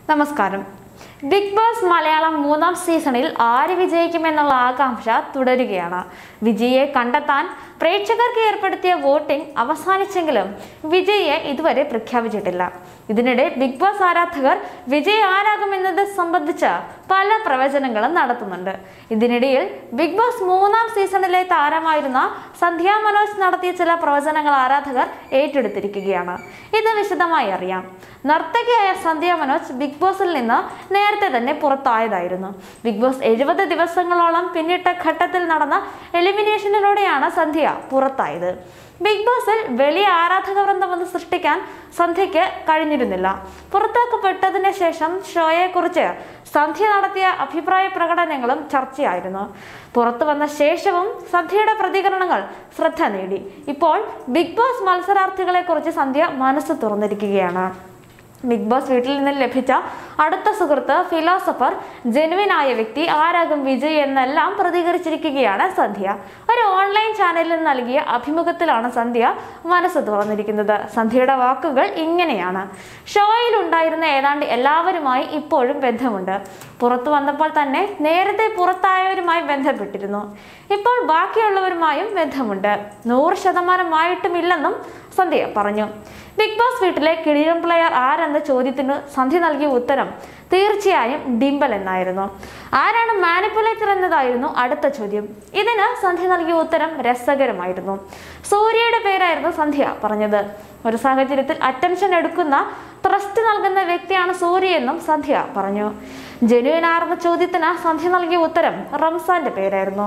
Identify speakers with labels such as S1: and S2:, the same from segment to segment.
S1: നമസ്കാരം big boss Malayalam മൂന്നാം സീസണിൽ ആര് വിജയിക്കുമെന്നുള്ള ആകാംക്ഷ തുടരുകയാണ് വിജയിയെ കണ്ടെത്താൻ പ്രേക്ഷകർക്ക് ഏർപ്പെടുത്തിയ വോട്ടിംഗ് അവസാനിച്ചെങ്കിലും വിജയിയെ ഇതുവരെ പ്രഖ്യാപിച്ചിട്ടില്ല ഇതിനിടെ ബിഗ് ബോസ് ആരാധകർ വിജയ് ആരാകുമെന്നത് സംബന്ധിച്ച് പല പ്രവചനങ്ങളും നടത്തുന്നുണ്ട് ഇതിനിടയിൽ ബിഗ് ബോസ് മൂന്നാം സീസണിലെ താരമായിരുന്ന സന്ധ്യ മനോജ് നടത്തിയ ചില പ്രവചനങ്ങൾ ആരാധകർ ഏറ്റെടുത്തിരിക്കുകയാണ് ഇത് വിശദമായി അറിയാം നർത്തകിയായ സന്ധ്യ മനോജ് ബിഗ് ബോസിൽ നിന്ന് നേരത്തെ തന്നെ പുറത്തായതായിരുന്നു ബിഗ് ബോസ് എഴുപത് ദിവസങ്ങളോളം പിന്നിട്ട ഘട്ടത്തിൽ നടന്ന എലിമിനേഷനിലൂടെയാണ് സന്ധ്യ പുറത്തായത് ബിഗ് ബോസിൽ വലിയ ആരാധക വൃന്ദമെന്ന് സൃഷ്ടിക്കാൻ സന്ധ്യയ്ക്ക് കഴിഞ്ഞിരുന്നില്ല പുറത്താക്കപ്പെട്ടതിന് ശേഷം ഷോയെക്കുറിച്ച് സന്ധ്യ നടത്തിയ അഭിപ്രായ പ്രകടനങ്ങളും ചർച്ചയായിരുന്നു പുറത്തു വന്ന ശേഷവും സന്ധ്യയുടെ പ്രതികരണങ്ങൾ ശ്രദ്ധ നേടി ഇപ്പോൾ ബിഗ് ബോസ് മത്സരാർത്ഥികളെക്കുറിച്ച് സന്ധ്യ മനസ്സ് തുറന്നിരിക്കുകയാണ് ബിഗ് ബോസ് വീട്ടിൽ നിന്ന് ലഭിച്ച അടുത്ത സുഹൃത്ത് ഫിലോസഫർ ജെനുവിനായ വ്യക്തി ആരാകും വിജയ് എന്നെല്ലാം പ്രതികരിച്ചിരിക്കുകയാണ് സന്ധ്യ ഒരു ഓൺലൈൻ ചാനലിൽ നൽകിയ അഭിമുഖത്തിലാണ് സന്ധ്യ മനസ്സ് തുറന്നിരിക്കുന്നത് സന്ധ്യയുടെ വാക്കുകൾ ഇങ്ങനെയാണ് ഷോയിൽ ഉണ്ടായിരുന്ന ഏതാണ്ട് എല്ലാവരുമായി ഇപ്പോഴും ബന്ധമുണ്ട് പുറത്തു വന്നപ്പോൾ തന്നെ നേരത്തെ പുറത്തായവരുമായി ബന്ധപ്പെട്ടിരുന്നു ഇപ്പോൾ ബാക്കിയുള്ളവരുമായും ബന്ധമുണ്ട് നൂറ് ശതമാനമായിട്ടുമില്ലെന്നും സന്ധ്യ പറഞ്ഞു ബിഗ് ബോസ് വീട്ടിലെ കിടിലം പ്ലെയർ ആരെന്ന ചോദ്യത്തിന് സന്ധ്യ നൽകിയ ഉത്തരം തീർച്ചയായും ഡിംബൽ എന്നായിരുന്നു ആരാണ് മാനിപ്പുലേറ്റർ എന്നതായിരുന്നു അടുത്ത ചോദ്യം ഇതിന് സന്ധ്യ നൽകിയ ഉത്തരം രസകരമായിരുന്നു സൂര്യയുടെ പേരായിരുന്നു സന്ധ്യ പറഞ്ഞത് ഒരു സാഹചര്യത്തിൽ അറ്റൻഷൻ എടുക്കുന്ന ട്രസ്റ്റ് നൽകുന്ന വ്യക്തിയാണ് സൂര്യ എന്നും സന്ധ്യ പറഞ്ഞു ജെനുവിൻ ആർന്ന ചോദ്യത്തിന് സന്ധ്യ നൽകിയ ഉത്തരം റംസാന്റെ പേരായിരുന്നു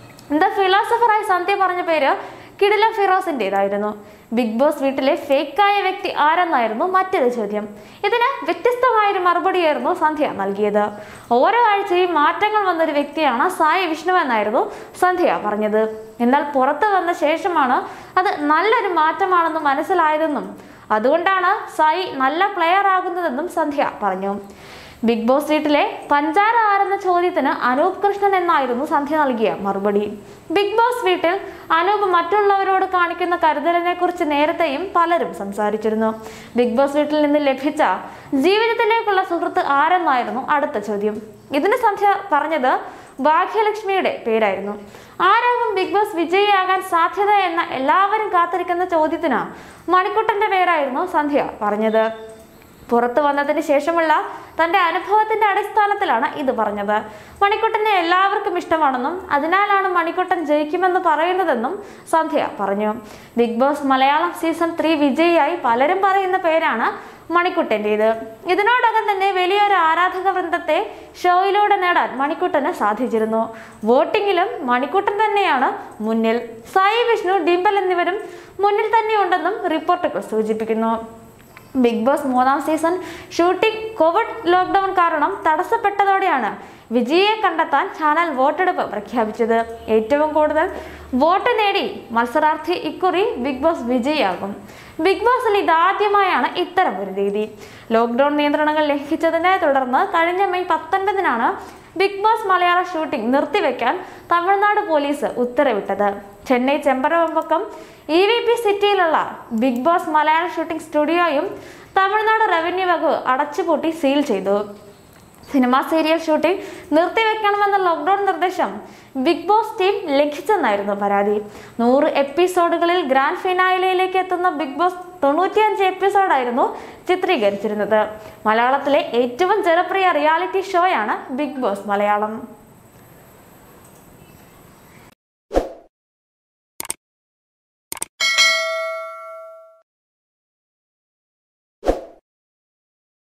S1: ദ ഫിലോസഫറായി സന്ധ്യ പറഞ്ഞ പേര് കിടില ഫിറോസിൻ്റെതായിരുന്നു ബിഗ് ബോസ് വീട്ടിലെ ഫേക്കായ വ്യക്തി ആരെന്നായിരുന്നു മറ്റൊരു ചോദ്യം ഇതിന് വ്യത്യസ്തമായൊരു മറുപടിയായിരുന്നു സന്ധ്യ നൽകിയത് ഓരോ ആഴ്ചയും മാറ്റങ്ങൾ വന്നൊരു വ്യക്തിയാണ് സായി വിഷ്ണു എന്നായിരുന്നു സന്ധ്യ പറഞ്ഞത് എന്നാൽ പുറത്തു വന്ന ശേഷമാണ് അത് നല്ലൊരു മാറ്റമാണെന്ന് മനസ്സിലായതെന്നും അതുകൊണ്ടാണ് സായി നല്ല പ്ലെയർ ആകുന്നതെന്നും സന്ധ്യ പറഞ്ഞു ബിഗ് ബോസ് വീട്ടിലെ പഞ്ചാര ആരെന്ന ചോദ്യത്തിന് അനൂപ് കൃഷ്ണൻ എന്നായിരുന്നു സന്ധ്യ നൽകിയ മറുപടി ബിഗ് ബോസ് വീട്ടിൽ അനൂപ് മറ്റുള്ളവരോട് കാണിക്കുന്ന കരുതലിനെ കുറിച്ച് നേരത്തെയും പലരും സംസാരിച്ചിരുന്നു ബിഗ് ബോസ് വീട്ടിൽ നിന്ന് ലഭിച്ച ജീവിതത്തിലേക്കുള്ള സുഹൃത്ത് ആരെന്നായിരുന്നു അടുത്ത ചോദ്യം ഇതിന് സന്ധ്യ പറഞ്ഞത് ഭാഗ്യലക്ഷ്മിയുടെ പേരായിരുന്നു ആരാകും ബിഗ് ബോസ് വിജയിയാകാൻ സാധ്യത എന്ന എല്ലാവരും കാത്തിരിക്കുന്ന ചോദ്യത്തിന് മണിക്കുട്ടന്റെ പേരായിരുന്നു സന്ധ്യ പറഞ്ഞത് പുറത്തു വന്നതിന് ശേഷമുള്ള തന്റെ അനുഭവത്തിന്റെ അടിസ്ഥാനത്തിലാണ് ഇത് പറഞ്ഞത് മണിക്കുട്ടനെ എല്ലാവർക്കും ഇഷ്ടമാണെന്നും അതിനാലാണ് മണിക്കുട്ടൻ ജയിക്കുമെന്ന് പറയുന്നതെന്നും സന്ധ്യ പറഞ്ഞു big boss Malayalam season three വിജയിയായി പലരും പറയുന്ന പേരാണ് മണിക്കുട്ടൻ്റേത് ഇതിനോടകം തന്നെ വലിയൊരു ആരാധക വൃന്ദത്തെ ഷോയിലൂടെ നേടാൻ മണിക്കുട്ടന് സാധിച്ചിരുന്നു വോട്ടിങ്ങിലും മണിക്കുട്ടൻ തന്നെയാണ് മുന്നിൽ സായി വിഷ്ണു ഡിംബൽ എന്നിവരും മുന്നിൽ തന്നെയുണ്ടെന്നും റിപ്പോർട്ടുകൾ സൂചിപ്പിക്കുന്നു ബിഗ് ബോസ് മൂന്നാം സീസൺ ഷൂട്ടിംഗ് കോവിഡ് ലോക്ക്ഡൌൺ കാരണം തടസ്സപ്പെട്ടതോടെയാണ് വിജയിയെ കണ്ടെത്താൻ ചാനൽ വോട്ടെടുപ്പ് പ്രഖ്യാപിച്ചത് ഏറ്റവും കൂടുതൽ വോട്ട് നേടി മത്സരാർത്ഥി ഇക്കുറി ബിഗ് ബോസ് വിജയിയാകും ബിഗ് ബോസിൽ ഇതാദ്യമായാണ് ഇത്തരം ഒരു രീതി ലോക്ക്ഡൌൺ നിയന്ത്രണങ്ങൾ ലംഘിച്ചതിനെ തുടർന്ന് കഴിഞ്ഞ മെയ് പത്തൊൻപതിനാണ് ബിഗ് ബോസ് മലയാള ഷൂട്ടിംഗ് നിർത്തിവെക്കാൻ തമിഴ്നാട് പോലീസ് ഉത്തരവിട്ടത് Chennai Chemparavambakkam E V P സിറ്റിയിലുള്ള ബിഗ് ബോസ് മലയാള ഷൂട്ടിംഗ് സ്റ്റുഡിയോയും തമിഴ്നാട് റവന്യൂ വകുപ്പ് അടച്ചുപൂട്ടി സീൽ ചെയ്തു സിനിമ സീരിയൽ ഷൂട്ടിംഗ് നിർത്തിവെക്കണമെന്ന ലോക്ക്ഡൌൺ നിർദ്ദേശം ബിഗ് ബോസ് ടീം ലംഘിച്ചെന്നായിരുന്നു പരാതി നൂറ് എപ്പിസോഡുകളിൽ ഗ്രാൻഡ് ഫിനായിലയിലേക്ക് എത്തുന്ന ബിഗ് ബോസ് തൊണ്ണൂറ്റിയഞ്ച് എപ്പിസോഡായിരുന്നു ചിത്രീകരിച്ചിരുന്നത് മലയാളത്തിലെ ഏറ്റവും ജനപ്രിയ റിയാലിറ്റി ഷോയാണ് ബിഗ് ബോസ് മലയാളം